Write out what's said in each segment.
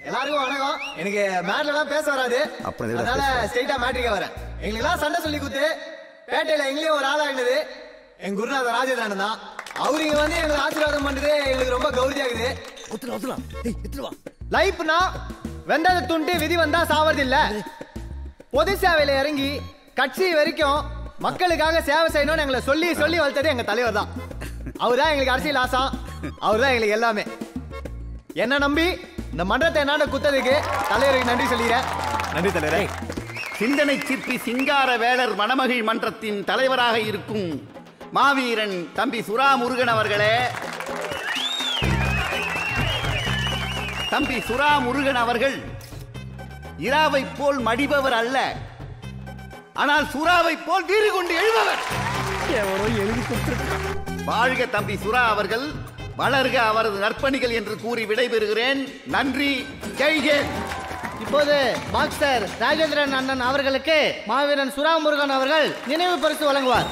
எல்லாருக்கும் வணக்கம் எனக்கு மேட்லாம் பேச வராது அப்புறம் எதுக்குடா அதனால பேசுற? ஸ்ட்ரைட்டா மேட்ரிக்க வரேன் எங்களுக்கெல்லாம் சண்டை சொல்லி கொடுத்து பேட்டையில எங்களையும் ஒரு ஆளா இருந்தது எங்க குருநாதர் ராஜதானன் தான் அவரு இங்க வந்து எங்களுக்கு ஆசீர்வாதம் பண்றது எங்களுக்கு ரொம்ப கௌரவியாகுது ஒத்துலாம் ஒத்துலாம் டேய் எடுத்துட்டு வா லைஃப்னா வெந்தத துண்டு விதி வந்தா சாவறது இல்ல பொது சேவையில இறங்கி கட்சி வரைக்கும் மக்களுக்காக சேவை செய்யணும்னு எங்களை சொல்லி சொல்லி வளர்த்தது எங்க தலைவர் தான் அவர் தான் எங்களுக்கு அரசியல் ஆசம் அவர் தான் எங்களுக்கு எல்லாமே என்ன நம்பி இந்த மன்றத்தை என்னாண்ட குத்ததுக்கு தலைவருக்கு நன்றி சொல்லிக்கிறேன் நன்றி தலைவரே சிந்தனை சிற்பி சிங்கார வேளர் மணமகிழ் மன்றத்தின் தலைவராக இருக்கும் மாவீரன் தம்பி சுரா முருகன் அவர்களே தம்பி சுரா முருகன் அவர்கள் இராவை போல் மடிபவர் அல்ல ஆனால் சுறாவை போல் வீறு கொண்டு எழுபவர் வாழ்க தம்பி சுரா அவர்கள் வளர்க அவரது நற்பணிகள் என்று கூறி விடைபெறுகிறேன் நன்றி ஜெய்ஹிந்த் இப்போது பாக்ஸர் ராஜேந்திரன் அண்ணன் அவர்களுக்கு மாவீரன் சுராமுருகன் அவர்கள் நினைவு பரிசு வழங்குவார்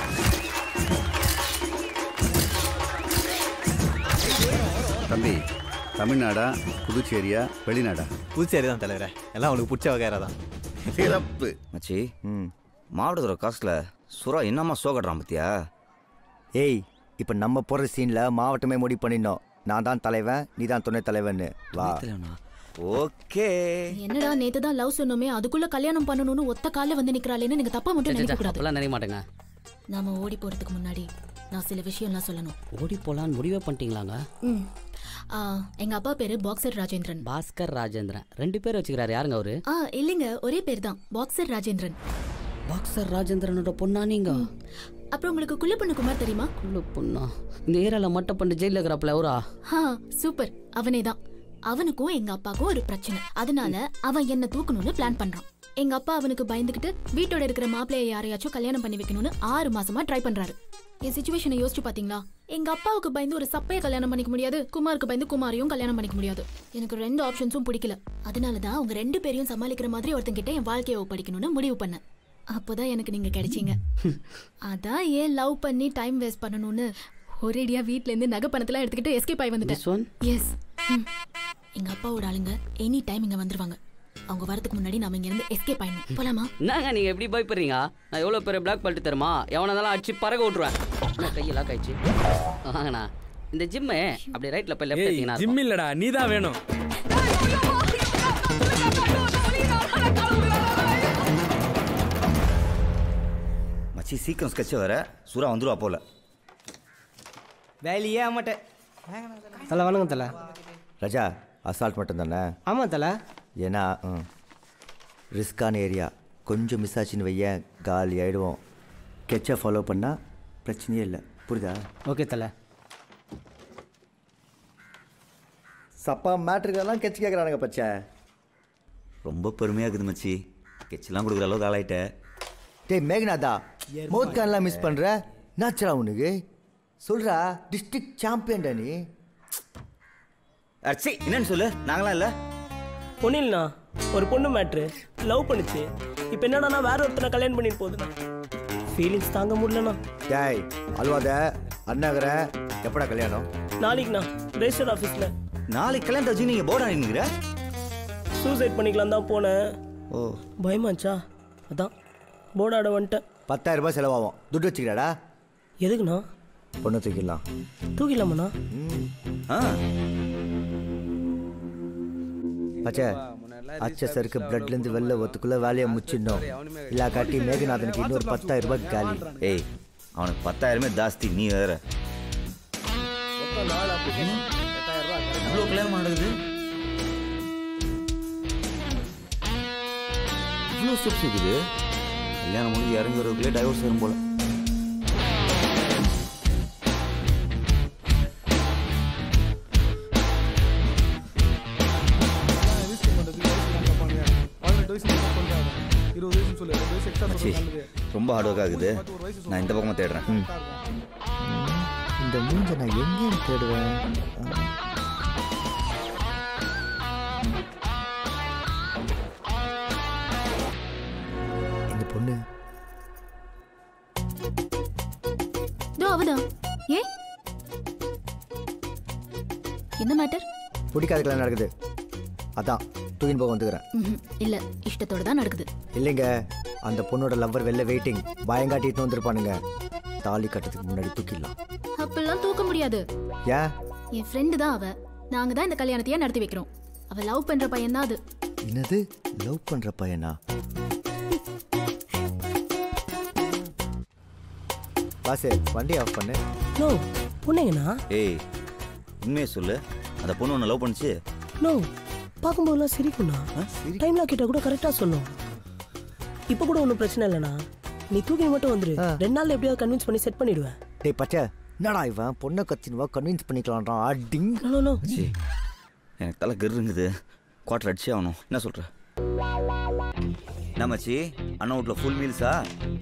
தம்பி தமிழ்நாடா புதுச்சேரியா வெளிநாடா புதுச்சேரி தான் தலைவரே எல்லாம் அவனுக்கு பிடிச்ச வகையறா தான் சிறப்பு மச்சி மாவட்டத்தோட காசுல சுறா என்னம்மா சோகடுறான் பத்தியா ஏய் இப்போ நம்ம போடுற சீன்ல மாவட்டமே முடிவு பண்ணிடணும் நான் தான் தலைவன் நீ தான் துணை தலைவன்னு வா ஓகே என்னடா நேத்து தான் லவ் சொன்னோமே அதுக்குள்ள கல்யாணம் பண்ணணும்னு ஒத்த கால்ல வந்து நிக்கறாளேன்னு நீங்க தப்பா மட்டும் நினைக்க கூடாது அப்பெல்லாம் நினைக்க மாட்டேங்க நாம ஓடி போறதுக்கு முன்னாடி நான் சில விஷயம்லாம் சொல்லணும் ஓடி போலான்னு முடிவே பண்ணிட்டீங்களாங்க ம். ஆ, எங்க அப்பா பேரு பாக்ஸர் ராஜேந்திரன் பாஸ்கர் ராஜேந்திரன் ரெண்டு பேர் வச்சுக்கிறாரு யாருங்க அவரு ஆ இல்லைங்க ஒரே பேர் தான் பாக்ஸர் ராஜேந்திரன் பாக்ஸர் ராஜேந்திரனோட பொண்ணா நீங்க அப்புறம் உங்களுக்கு குள்ள பொண்ணு குமார் தெரியுமா உள்ள பொண்ணா இந்த ஏரியால மட்டை பண்ணி ஜெயில இருக்கிறப்பல அவரா ஹா சூப்பர் அவனே தான் அவனுக்கும் எங்க அப்பாவுக்கும் ஒரு பிரச்சனை அதனால அவன் என்ன தூக்கணும்னு பிளான் பண்றான் எங்க அப்பா அவனுக்கு பயந்துகிட்டு வீட்டோட இருக்கிற மாப்பிள்ளைய யாரையாச்சும் கல்யாணம் பண்ணி வைக்கணும்னு ஆறு மாசமா ட்ரை பண்றாரு என் சுச்சுவேஷனை யோசிச்சு பாத்தீங்களா எங்க அப்பாவுக்கு பயந்து ஒரு சப்பைய கல்யாணம் பண்ணிக்க முடியாது குமாருக்கு பயந்து குமாரையும் கல்யாணம் பண்ணிக்க முடியாது எனக்கு ரெண்டு ஆப்ஷன்ஸும் பிடிக்கல அதனால தான் அவங்க ரெண்டு பேரையும் சமாளிக்கிற மாதிரி ஒருத்தங்கிட்ட என் வாழ்க்கையை ஒப்படைக்கணும்னு முடிவு பண்ணேன் அப்போதான் எனக்கு நீங்க கிடைச்சீங்க அதான் ஏன் லவ் பண்ணி டைம் வேஸ்ட் பண்ணணும்னு ஒரேடியா வீட்ல இருந்து நகை பணத்தெல்லாம் எடுத்துக்கிட்டு எஸ்கேப் ஆகி This one? வந்துட்டேன் எஸ் எங்க அப்பாவோட ஆளுங்க எனி டைம் இங்க வந்துருவாங்க அவங்க வரதுக்கு முன்னாடி நாம இங்க இருந்து எஸ்கேப் ஆயிடணும் போலாமா என்னங்க நீங்க எப்படி பயப்படுறீங்க நான் எவ்வளவு பெரிய பிளாக் பண்ணிட்டு தருமா எவனதாலும் அடிச்சு பறக்க விட்டுருவேன் என்ன கையெல்லாம் காய்ச்சி வாங்கண்ணா இந்த ஜிம்மு அப்படி ரைட்ல போய் லெஃப்ட் எடுத்தீங்கன்னா ஜிம் இருக்கும். இல்லடா நீ தான் வேணும் மச்சி சீக்கிரம் ஸ்கெட்ச் வர சுறா வந்துருவா போல வேலையே மாட்டேன் தலை வணக்கம் தலை ரஜா அசால்ட் மட்டும் தானே ஆமாம் தலை ஏன்னா ரிஸ்கான ஏரியா கொஞ்சம் மிஸ் ஆச்சுன்னு வையேன் காலி ஆயிடுவோம் கெச்சை ஃபாலோ பண்ணால் பிரச்சனையே இல்லை புரியுதா ஓகே தலை சப்பா மேட்ருக்கெல்லாம் கெச்சு கேட்குறானுங்க பச்சை ரொம்ப பெருமையா இருக்குது மச்சி கெச்செல்லாம் கொடுக்குற அளவுக்கு ஆளாயிட்ட டேய் மேகநாதா மோத்கான்லாம் மிஸ் பண்ணுற நாச்சரா உனக்கு சொல்கிறா டிஸ்ட்ரிக்ட் சாம்பியன்டா நீ அச்சி என்னன்னு சொல்லு நாங்களாம் இல்லை ஒன்றும் இல்லைண்ணா ஒரு பொண்ணு மேட்ரு லவ் பண்ணுச்சு இப்போ என்னடாண்ணா வேற ஒருத்தனை கல்யாணம் பண்ணிட்டு போகுதுண்ணா ஃபீலிங்ஸ் தாங்க முடியலண்ணா டேய் அல்வாத அண்ணாகிற எப்படா கல்யாணம் நாளைக்குண்ணா ரெஜிஸ்டர் ஆஃபீஸில் நாளைக்கு கல்யாணத்தை வச்சு நீங்கள் போர்டு ஆகினுங்கிற சூசைட் பண்ணிக்கலாம் தான் போனேன் ஓ பயமாச்சா அதான் போர்டாட வந்துட்டேன் பத்தாயிரம் ரூபாய் செலவாகும் துட்டு வச்சுக்கிறாடா எதுக்குண்ணா பொண்ணு தூக்கிடலாம் தூக்கிடலாமாண்ணா ஆ பச்சை அச்ச சருக்கு பிளட்லேருந்து வெளில ஒத்துக்குள்ள வேலையை முச்சிடணும் இல்லா காட்டி மேகநாதனுக்கு இன்னொரு பத்தாயிரம் ரூபாய் காலி ஏய் அவனுக்கு பத்தாயிரமே ஜாஸ்தி நீ வேற இவ்வளோ கல்யாணம் நடக்குது இவ்வளோ ஸ்டெப்ஸ் இருக்குது கல்யாணம் முடிஞ்சு இறங்கி வரதுக்குள்ளே டைவர்ஸ் வரும் போல மச்சி, ரொம்ப ஹார்ட் ஒர்க் ஆகுது நான் இந்த பக்கமாக தேடுறேன் இந்த மூஞ்ச நான் எங்கேயும் தேடுவேன் இந்த பொண்ணு இதோ அவதான் ஏ என்ன மேட்டர் பிடிக்காத கல்யாணம் நடக்குது அதான் தூக்கின்னு போக வந்துக்கிறேன் ம்ஹும். இல்ல இஷ்டத்தோட தான் நடக்குது இல்லைங்க அந்த பொண்ணோட லவ்வர் வெளில வெயிட்டிங் பயங்காட்டிட்டு வந்திருப்பானுங்க தாலி கட்டத்துக்கு முன்னாடி தூக்கிடலாம் அப்பெல்லாம் தூக்க முடியாது ஏன் என் ஃப்ரெண்டு தான் அவ நாங்க தான் இந்த கல்யாணத்தையே நடத்தி வைக்கிறோம் அவ லவ் பண்ற பையன் தான் அது என்னது லவ் பண்ற பையனா பாசே வண்டி ஆஃப் பண்ணு நோ பொண்ணுங்கண்ணா ஏய் உண்மையை சொல்லு அந்த பொண்ணு உன்னை லவ் பண்ணுச்சு நோ பார்க்கும்போதெல்லாம் சிரிக்கும்ண்ணா டைம்லாம் கேட்டால் கூட கரெக்டாக சொல்லும் இப்போ கூட ஒன்றும் பிரச்சனை இல்லைண்ணா நீ தூக்கி மட்டும் வந்துரு ரெண்டு நாள்ல எப்படியாவது கன்வின்ஸ் பண்ணி செட் பண்ணிடுவேன் டேய் பச்சை என்னடா இவன் பொண்ணை கத்தினுவா கன்வின்ஸ் பண்ணிக்கலாம்ன்றான் அடிங் நோ நோ மச்சி எனக்கு தலை கருங்குது குவார்டர் அடிச்சே ஆகணும் என்ன சொல்ற என்ன மச்சி அண்ணா வீட்டில் ஃபுல் மீல்ஸா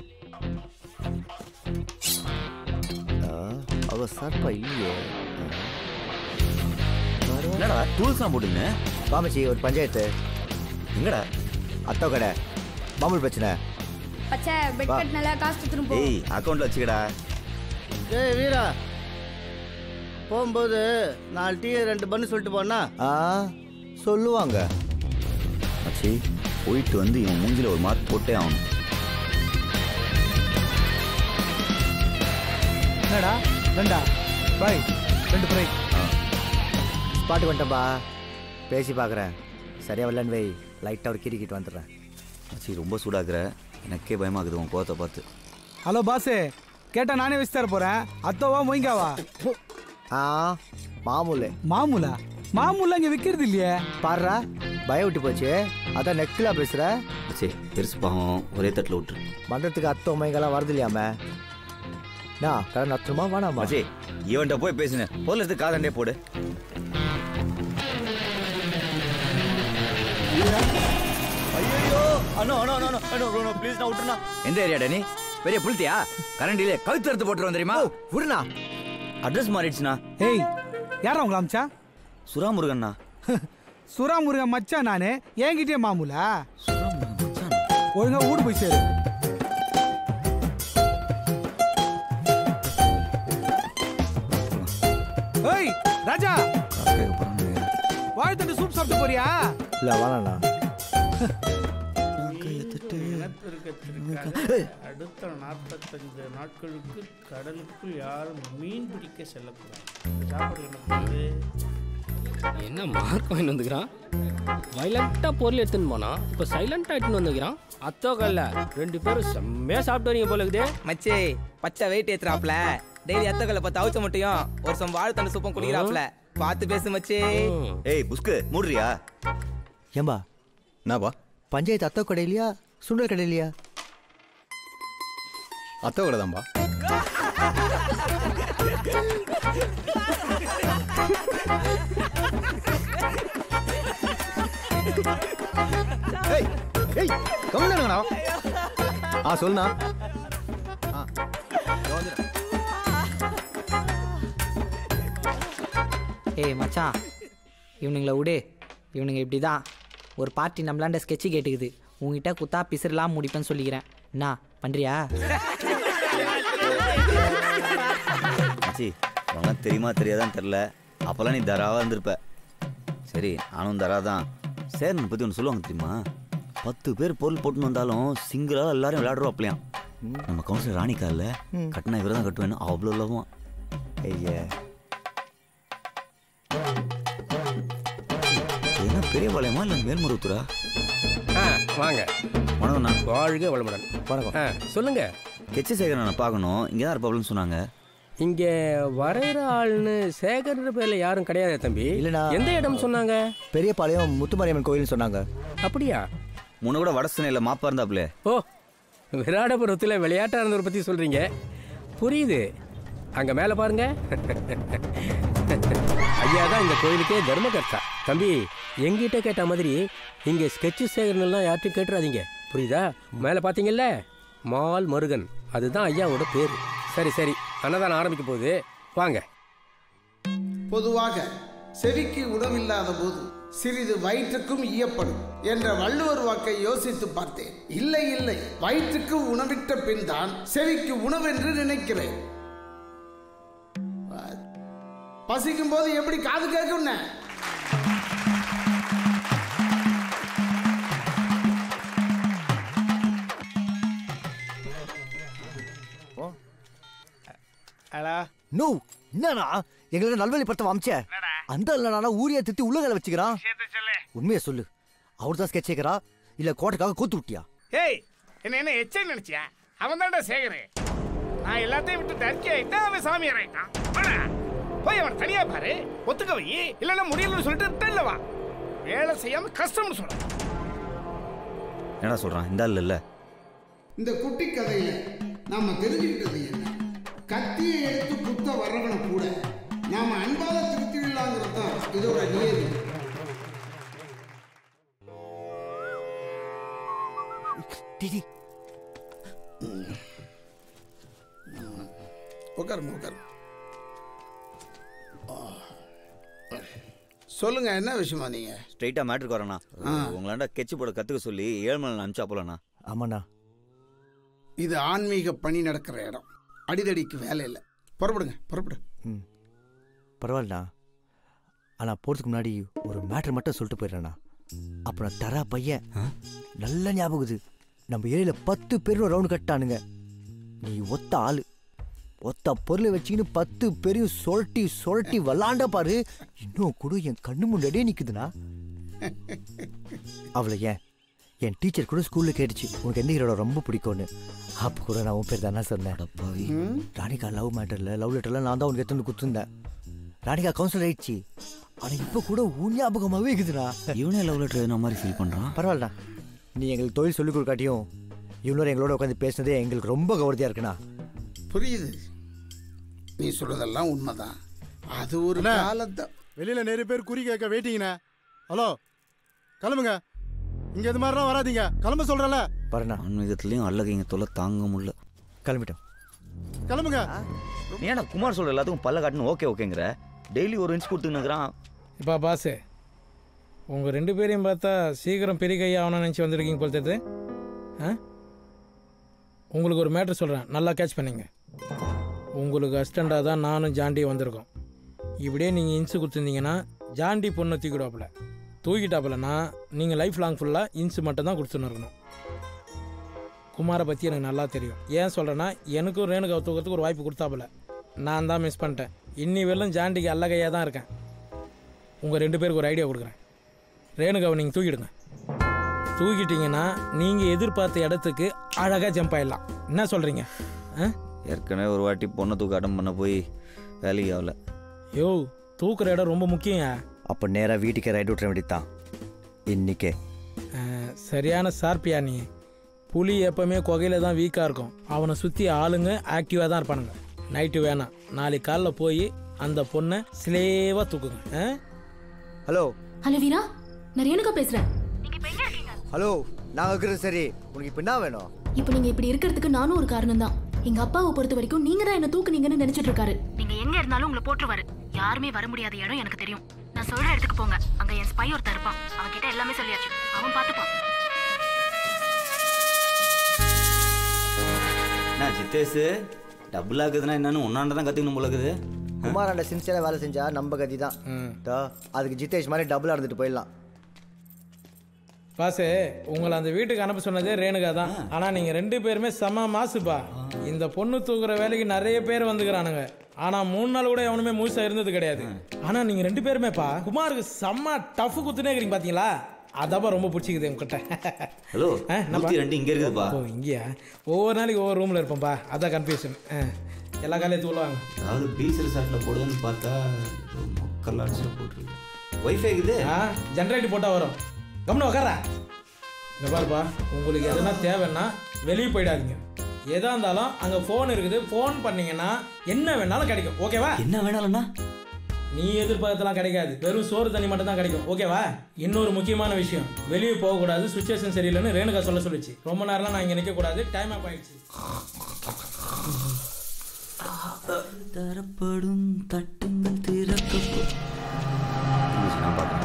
அவ சார்பா இல்லையே என்னடா டூல்ஸ்லாம் போட்டுங்க பாமச்சி ஒரு பஞ்சாயத்து எங்கடா அத்தோ கடை மாமூல் பிரச்சனை பச்சை பெட் கட்டினால காசு கொடுத்துரும் போ ஏய் அக்கௌண்ட்ல வச்சுக்கடா ஏய் வீரா போகும்போது நாலு டீ ரெண்டு பண்ணு சொல்லிட்டு போனா ஆ சொல்லுவாங்க மச்சி போயிட்டு வந்து இவன் மூஞ்சில ஒரு மார்க் போட்டே ஆகணும் என்னடா ரெண்டா பாய் ரெண்டு ஃப்ரை ஸ்பாட்டு வந்துட்டேன்பா பேசி பார்க்குறேன் சரியா வரலன்னு வை லைட்டாக ஒரு கிரிக்கிட்டு வந்துடுறேன் மச்சி ரொம்ப சூடாக்குற எனக்கே பயமாக்குது உன் கோவத்தை பார்த்து ஹலோ பாஸு கேட்டா நானே வச்சு தர போறேன் அத்தோவா மொய்ங்காவா ஆ மாமூல் மாமூலா மாமூலா இங்க விக்கிறது இல்லையே பாடுறா பயம் விட்டு போச்சு அதான் நெக்கிலா பேசுகிற மச்சி பெருசு பாவம் ஒரே தட்டில் விட்டுரு மன்றத்துக்கு அத்தோ மைங்கெல்லாம் வரது இல்லையாம நான் கடை நத்துமா வேணாமா மச்சி இவன்கிட்ட போய் பேசுனேன் பொருள் எடுத்து காதாண்டே போடு ஐயோ அண்ணா அண்ணா அண்ணா அண்ணா ப்ளீஸ் நான் விட்டுருண்ணா எந்த ஏரியாடா நீ பெரிய புளுத்தியா கரண்டிலே கழுத்து எடுத்து போட்டுருவோம் தெரியுமா விடுண்ணா அட்ரஸ் மாறிடுச்சுண்ணா ஏய் யாரா உங்களை அமிச்சா சுராமுருகண்ணா சுறா முருகன் மச்சான் நானு என்கிட்டயே மாமூலா சுராமுருகன் மச்சான் ஒழுங்கா ஊடு போய் சேரு ஏய் ராஜா கேட்க போறான்னு வாழ்த்தட்டு சூப் சாப்பிட்டு போறியா இல்லை வேணாண்ணா அடுத்த நாற்பத்தஞ்சு நாட்களுக்கு கடலுக்குள் யாரும் மீன் பிடிக்க செல்லக்கூடாது சாப்பாடு என்ன பண்ணுது என்ன மார்க் வாங்கி வந்துக்கிறான் வைலண்ட்டாக பொருள் எடுத்துன்னு போனா இப்போ சைலண்டாக எடுத்துன்னு வந்துக்கிறான் அத்தோ கல்ல ரெண்டு பேரும் செம்மையாக சாப்பிட்டு வரீங்க போல இருக்குதே மச்சி பச்சை வெயிட் ஏத்துறாப்ல டெய்லி அத்தகளை பார்த்து அவுச்ச மட்டும் ஒரு சம் வாழை தண்டு சூப்பம் குடிக்கிறாப்ல பார்த்து பேசு மச்சி ஏய் புஸ்கு மூடுறியா ஏம்பா என்னப்பா பஞ்சாயத்து அத்தோ கடையிலையா சுண்டல் கடையிலையா அத்தை கூட தான்பா ஏய் ஏய் கம்முனங்கண்ணா ஆ சொல்லுண்ணா ஆ இதோ வந்துடுறேன். ஏய் மச்சான் இவனுங்களை விடு இவனுங்க இப்படி தான் ஒரு பார்ட்டி நம்மளாண்ட ஸ்கெட்சு கேட்டுக்குது உங்ககிட்ட குத்தா பிசிறலாம் முடிப்பேன்னு சொல்லிக்கிறேன் என்ன பண்றியா மச்சி உனக்கு தெரியுமா தெரியாதான்னு தெரில அப்போல்லாம் நீ தராவா இருந்திருப்ப சரி நானும் தரா தான் சேரன் பற்றி ஒன்று சொல்லுவாங்க தெரியுமா பத்து பேர் பொருள் போட்டுன்னு வந்தாலும் சிங்கிளாக எல்லாரும் விளையாடுறோம் நம்ம கவுன்சிலர் ராணிக்கா இல்ல கட்டினா இவரை தான் கட்டுவேன்னு அவ்வளோ லவம் ஐயா என்ன பெரிய பாளையமா இல்லை மேல்மருவத்தூரா ஆ வாங்க வணக்கம்ண்ணா வாழ்க வளமுடன் வணக்கம் ஆ சொல்லுங்க கெச்சி சேகரன் நான் பார்க்கணும் இங்கே தான் இருப்பாப்லன்னு சொன்னாங்க இங்க வரைகிற ஆள்னு சேகர்ன்ற பேர்ல யாரும் கிடையாது தம்பி இல்லைண்ணா. எந்த இடம் சொன்னாங்க பெரிய பாளையம் முத்துமாரியம்மன் கோயில்னு சொன்னாங்க அப்படியா முன்ன கூட வடசனையில் மாப்பா இருந்தாப்லே ஓ விராடபுரத்தில் விளையாட்டா இருந்தவரை பற்றி சொல்கிறீங்க புரியுது அங்கே மேலே பாருங்க ஐயா தான் இந்த கோயிலுக்கே தர்மகர்த்தா தம்பி எங்கிட்ட கேட்ட மாதிரி இங்கே ஸ்கெட்சு சேகரன்லாம் யார்ட்டும் கேட்டுறாதீங்க புரியுதா மேலே பார்த்தீங்கல்ல மால் மருகன் அதுதான் ஐயாவோட பேர் சரி சரி அன்னதானம் ஆரம்பிக்க போகுது வாங்க பொதுவாக செவிக்கு உணவில்லாத போது சிறிது வயிற்றுக்கும் ஈயப்படும் என்ற வள்ளுவர் வாக்கை யோசித்து பார்த்தேன் இல்லை இல்லை வயிற்றுக்கு உணவிட்ட பின் தான் செவிக்கு உணவென்று நினைக்கிறேன் பசிக்கும் போது எப்படி காது கேட்கும்ன நோ என்னண்ணா எங்களை நல்வழிப்படுத்த அமிச்ச அந்த இல்லைனா ஊரியா திட்டி உள்ளகளை வச்சுக்கிறான் உண்மையை சொல்லு அவர் தான் ஸ்கெட்ச் கேட்கறா இல்ல கோட்டைக்காக கூத்து விட்டியா ஏய் என்ன என்ன எச்சை நினைச்சியா அவன் தான்டா சேகரு நான் எல்லாத்தையும் விட்டு தர்க்கி ஆயிட்டேன் அவன் சாமியார் ஆயிட்டான் வாடா. போய் அவன் தனியா பாரு ஒத்துக்க வை இல்லைன்னா முடியலன்னு சொல்லிட்டு ரிட்டர்ன்ல வா வேலை செய்யாம கஷ்டம்னு சொல்ல என்னடா சொல்கிறான் இந்த ஆள் இல்லை இந்த குட்டி கதையில நாம தெரிஞ்சுக்கிட்டது என்ன கத்தியை எடுத்து குத்த வர்றவனை கூட நாம அன்பால திருத்திடலாங்கிறது தான் இதோட நியதி டிடி உட்காருங்க உட்காருங்க சொல்லுங்க என்ன விஷயமா நீங்க ஸ்ட்ரைட்டாக மேட்ருக்கு வரேண்ணா உங்களாண்ட கெச்சு போட கற்றுக்க சொல்லி ஏழ்மலை அனுப்பிச்சா போலண்ணா ஆமாண்ணா இது ஆன்மீக பணி நடக்கிற இடம் அடிதடிக்கு வேலை இல்லை புறப்படுங்க புறப்படு ம் பரவாயில்லண்ணா ஆனால் போகிறதுக்கு முன்னாடி ஒரு மேட்ரு மட்டும் சொல்லிட்டு போயிடுறேண்ணா அப்புறம் தரா பையன் நல்ல ஞாபகம் இது நம்ம ஏரியில் பத்து பேரும் ரவுண்டு கட்டானுங்க நீ ஒத்த ஆளு ஒத்த பொருளை வச்சுக்கின்னு பத்து பேரையும் சொரட்டி சொரட்டி விளாண்ட பாரு இன்னும் கூட என் கண்ணு முன்னாடியே நிற்குதுண்ணா அவளை ஏன் என் டீச்சர் கூட ஸ்கூலில் கேட்டுச்சு உனக்கு எந்த ஹீரோட ரொம்ப பிடிக்கும்னு அப்போ கூட நான் உன் பேர் தானே சொன்னேன் ராணிகா லவ் மேட்டரில் லவ் லெட்டரில் நான் தான் உனக்கு எடுத்து வந்து கொடுத்துருந்தேன் ராணிகா கவுன்சிலர் ஆயிடுச்சு ஆனால் இப்போ கூட உன் ஞாபகமாகவே இருக்குதுண்ணா இவனே லவ் லெட்டர் என்ன மாதிரி ஃபீல் பண்ணுறான் பரவாயில்லண்ணா நீ எங்களுக்கு தொழில் சொல்லிக் கொடுக்காட்டியும் இவனோட எங்களோட உட்காந்து பேசுனதே எங்களுக்கு ரொம்ப கவர்த்தியாக இருக்குண்ணா புரியுது நீ சொல்றதெல்லாம் உண்மைதான் அது ஒரு காலத்தை வெளியில நிறைய பேர் குறி கேட்க வெயிட்டிங்கண்ணே ஹலோ கிளம்புங்க இங்க இது மாதிரிலாம் வராதீங்க கிளம்ப சொல்றல பாருண்ணா ஆன்மீகத்துலேயும் அல்லகைங்க தொல்லை தாங்க முடியல கிளம்பிட்டோம் கிளம்புங்க நீ ஏன்னா குமார் சொல்ற எல்லாத்துக்கும் பல்ல காட்டுன்னு ஓகே ஓகேங்கிற டெய்லி ஒரு இன்ச் கொடுத்துன்னுக்குறான் இப்போ பாசு உங்கள் ரெண்டு பேரையும் பார்த்தா சீக்கிரம் பெரிய கையா ஆகணும்னு நினச்சி வந்திருக்கீங்க போல தெரியுது ஆ உங்களுக்கு ஒரு மேட்ரு சொல்கிறேன் நல்லா கேட்ச் பண்ணீங்க உங்களுக்கு அஸ்டண்டாக தான் நானும் ஜாண்டியும் வந்திருக்கோம் இப்படியே நீங்கள் இன்சு கொடுத்துருந்தீங்கன்னா ஜாண்டி பொண்ணை தூக்கிடுவாப்புல தூக்கிட்டாப்புலனா நீங்கள் லைஃப் லாங் ஃபுல்லாக இன்சு மட்டும் தான் கொடுத்துன்னு இருக்கணும் குமாரை பற்றி எனக்கு நல்லா தெரியும் ஏன் சொல்கிறேன்னா எனக்கும் ரேணுகாவை தூக்கிறதுக்கு ஒரு வாய்ப்பு கொடுத்தாப்புல நான் தான் மிஸ் பண்ணிட்டேன் இன்னி வெல்லும் ஜாண்டிக்கு அல்லகையாக தான் இருக்கேன் உங்கள் ரெண்டு பேருக்கு ஒரு ஐடியா கொடுக்குறேன் ரேணுகாவை நீங்கள் தூக்கிடுங்க தூக்கிட்டீங்கன்னா நீங்கள் எதிர்பார்த்த இடத்துக்கு அழகாக ஜம்ப் ஆயிடலாம் என்ன சொல்கிறீங்க ஆ ஏற்கனவே ஒரு வாட்டி பொண்ணை தூக்க அடம் பண்ண போய் வேலைக்கு ஆகல யோ தூக்குற இடம் ரொம்ப முக்கியம் அப்போ நேராக வீட்டுக்கே ரைட் விட்டுற வேண்டியதான் இன்னிக்கே சரியான சார்பியா நீ புலி எப்பவுமே குகையில தான் வீக்காக இருக்கும் அவனை சுற்றி ஆளுங்க ஆக்டிவாக தான் இருப்பானுங்க நைட்டு வேணாம் நாளைக்கு காலைல போய் அந்த பொண்ணை ஸ்லேவாக தூக்குங்க ஆ ஹலோ ஹலோ வீரா நான் ரேணுகா பேசுறேன் ஹலோ நாங்கள் இருக்கிறது சரி உனக்கு இப்போ என்ன வேணும் இப்போ நீங்க இப்படி இருக்கிறதுக்கு நானும் ஒரு காரணம் தான் எங்க அப்பாவை பொறுத்த வரைக்கும் நீங்க தான் என்ன தூக்குனீங்கன்னு நினைச்சிட்டு இருக்காரு நீங்க எங்க இருந்தாலும் உங்களை போட்டுருவாரு யாருமே வர முடியாத இடம் எனக்கு தெரியும் நான் சொல்ற இடத்துக்கு போங்க அங்க என் ஸ்பை ஒருத்தர் இருப்பான் அவன் கிட்ட எல்லாமே சொல்லியாச்சு அவன் பாத்துப்பான் என்ன சித்தேஷு டபுள் ஆகுதுன்னா என்னன்னு ஒன்னாண்ட தான் கற்றுக்கணும் போல இருக்குது குமாராண்ட சின்சியராக வேலை செஞ்சா நம்ம கதி தான் தோ, அதுக்கு ஜிதேஷ் மாதிரி டபுளாக இருந்துட்டு போயிடலாம் பாசு உங்களை அந்த வீட்டுக்கு அனுப்ப சொன்னதே ரேணுகா தான் ஆனா நீங்க ரெண்டு பேருமே செம மாசுப்பா இந்த பொண்ணு தூக்குற வேலைக்கு நிறைய பேர் வந்துக்கிறானுங்க ஆனா மூணு நாள் கூட எவனுமே முழுசா இருந்தது கிடையாது ஆனா நீங்க ரெண்டு பேருமேப்பா குமாருக்கு செம்ம டஃப் குத்துனே இருக்கிறீங்க பாத்தீங்களா அதாப்பா ரொம்ப பிடிச்சிக்குது உங்ககிட்ட ஹலோ ஆ, என்னப்பா? நூற்றி ரெண்டு இங்கே இருக்குதுப்பா ஓ இங்கேயா ஒவ்வொரு நாளைக்கு ஒவ்வொரு ரூம்ல இருப்போம்ப்பா அதான் கன்ஃபியூஷன் எல்லா காலையும் தூளுவாங்க அதாவது பீச் ரிசார்ட்டில் போடுதுன்னு பார்த்தா மக்கள் அடிச்சு போட்டுருக்கு ஒய்ஃபை இருக்குது ஆ ஜென்ரேட்டர் போட்டால் வரும் கம்முன்னு உக்காரா இந்த பாருப்பா உங்களுக்கு எதுனா தேவைன்னா வெளியே போயிடாதீங்க எதா இருந்தாலும் அங்கே ஃபோன் இருக்குது ஃபோன் பண்ணீங்கன்னா என்ன வேணாலும் கிடைக்கும் ஓகேவா என்ன வேணாலும்னா நீ எதிர்பார்த்தலாம் கிடைக்காது வெறும் சோறு தண்ணி மட்டும் தான் கிடைக்கும் ஓகேவா இன்னொரு முக்கியமான விஷயம் வெளியே போகக்கூடாது சுச்சுவேஷன் சரியில்லைன்னு ரேணுகா சொல்ல சொல்லிச்சு ரொம்ப நேரம்லாம் நான் இங்கே நிற்கக்கூடாது டைம் ஆஃப் ஆயிடுச்சு தரப்படும் தட்டுங்கள் திறக்கப்படும் நான் பார்க்குறேன்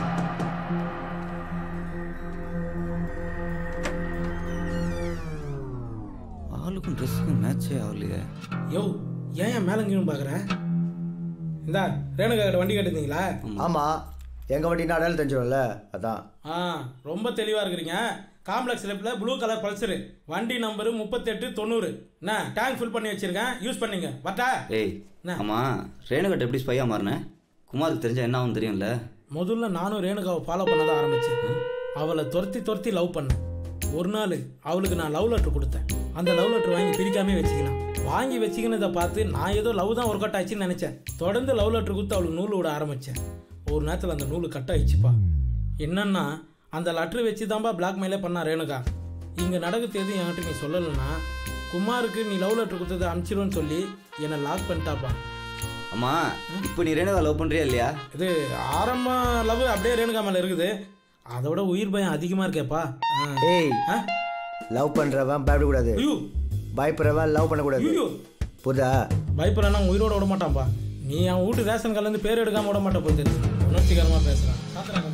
ஆளுக்கும் ட்ரெஸ்ஸுக்கும் மேட்சே ஆகலையே யோ ஏன் ஏன் மேலே கீழும் பார்க்குறேன் இந்தா ரேணுகா கிட்ட வண்டி கட்டுந்தீங்களா ஆமாம் எங்கள் வண்டி அடையாளம் தெரிஞ்சிடும்ல அதான் ஆ ரொம்ப தெளிவாக இருக்கிறீங்க காம்ப்ளெக்ஸ் லெஃப்டில் ப்ளூ கலர் பல்சரு வண்டி நம்பரு முப்பத்தெட்டு தொண்ணூறு என்ன டேங்க் ஃபில் பண்ணி வச்சிருக்கேன் யூஸ் பண்ணீங்க வட்டா ஏய் ஆமாம் ரேணுகட்ட எப்படி ஸ்பையாக மாறினேன் குமாருக்கு தெரிஞ்சா என்ன ஆகும் தெரியும்ல முதல்ல நானும் ரேணுகாவை ஃபாலோ பண்ண தான் ஆரம்பிச்சேன் அவளை துரத்தி துரத்தி லவ் பண்ணேன் ஒரு நாள் அவளுக்கு நான் லவ் லெட்டர் கொடுத்தேன் அந்த லவ் லெட்டர் வாங்கி பிரிக்காமே வச்சுக்கினான் வாங்கி வச்சுக்கினதை பார்த்து நான் ஏதோ லவ் தான் ஒர்க் அவுட் ஆச்சுன்னு நினச்சேன் தொடர்ந்து லவ் லெட்டர் கொடுத்து அவளுக்கு நூல் விட ஆரம்பித்தேன் ஒரு நேரத்தில் அந்த நூல் கட் ஆயிடுச்சுப்பா என்னன்னா அந்த லெட்டர் வச்சு தான்ப்பா பிளாக்மெயிலே பண்ணா ரேணுகா இங்கே நடக்குது எதுவும் என்கிட்ட நீ சொல்லலைன்னா குமாருக்கு நீ லவ் லெட்டர் கொடுத்ததை அனுப்பிச்சிடுவேன்னு சொல்லி என்னை லாக் பண்ணிட்டாப்பா அம்மா இப்போ நீ ரேணுகா லவ் பண்ணுறியா இல்லையா இது ஆரம்ப லவ் அப்படியே ரேணுகா மேலே இருக்குது அதோட உயிர் பயம் அதிகமாக இருக்கேப்பா ஆ. ஏய் லவ் பண்றவன் பயப்படக்கூடாது பயப்படுறவன் லவ் பண்ணக்கூடாது ஐயோ. புரியுதா பயப்படுறானா உயிரோட விட மாட்டான்ப்பா நீ அவன் வீட்டு ரேஷன் கார்டுலேருந்து பேர் எடுக்காம விட மாட்டேன் போய் தெரியுது உணர்ச்சிகரமாக பேசுகிறான்